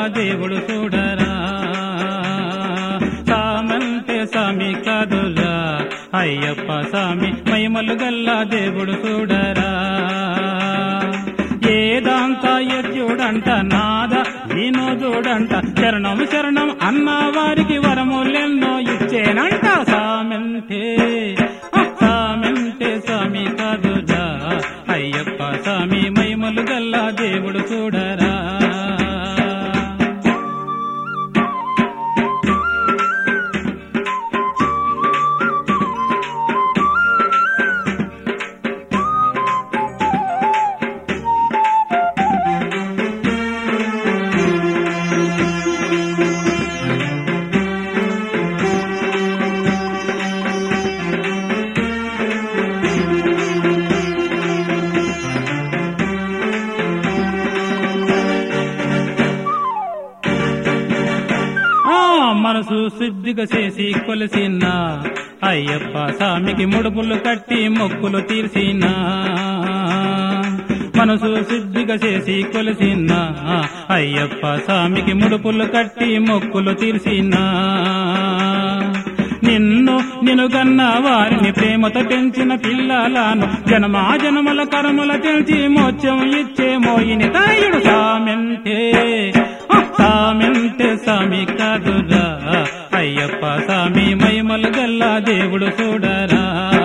దేవుడు చూడరా సామంతే స్వామి కాదురా అయ్యప్ప స్వామి మహిమలు గల్ల దేవుడు చూడరా ఏదాంత యజ్ఞుడంట నాద వినోదుడంట శరణం శరణం అన్న వారికి వరములెన్నో ఇచ్చేనంట సామెంటే ఆ సామెంటే స్వామి కాదురా అయ్యప్ప స్వామి మహిమలు గల్ల దేవుడు చూడరా ఆ మనసు శుద్ధిగా చేసి కొలిసిన అయ్యప్ప స్వామికి ముడుపులు కట్టి మొక్కులు తీర్చిన మనసు శుద్ధిగా చేసి కొలిసిన అయ్యప్ప స్వామికి ముడుపులు కట్టి మొక్కులు తీర్చిన నిన్ను నిన్ను గన్న వారిని ప్రేమతో పెంచిన పిల్లలను జనమా జనముల కరముల తెంచి మోత్యం ఇచ్చే మోయిని తాయుడు సామెంటే ఆ సామెంటే స్వామి కాదురా అయ్యప్ప స్వామి మహిమలు గల్ల దేవుడు చూడరా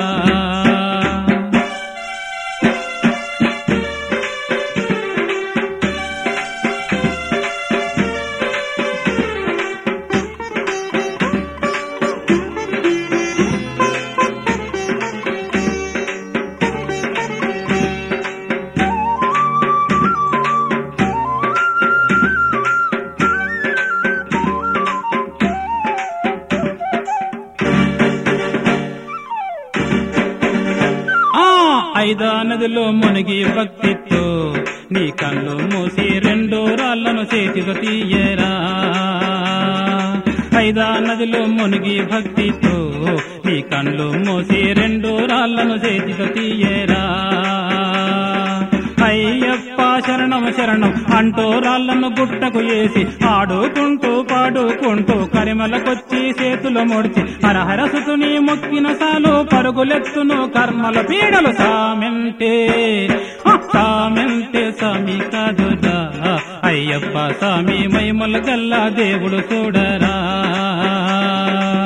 ఆ ఐదా నదిలో మునిగి భక్తితో నీ కళ్ళు మూసి రెండు రాళ్లను చేతితో తీయరా ఐదా నదిలో మునిగి భక్తితో నీ కళ్ళు మూసి రెండు రాళ్లను చేతితో తీయరా అయ్యప్ప శరణం శరణం అంటూ రాళ్లను గుట్టకు వేసి ఆడుకుంటూ పాడుకుంటూ కరిమలకొచ్చి చేతులు ముడిచి హరహర సుతుని మొక్కిన సాలు పరుగులెత్తును కర్మల పీడలు సామెంటే ఆ సామెంటే స్వామి కాదురా అయ్యప్ప స్వామి మహిమల గల్లా దేవుడు చూడరా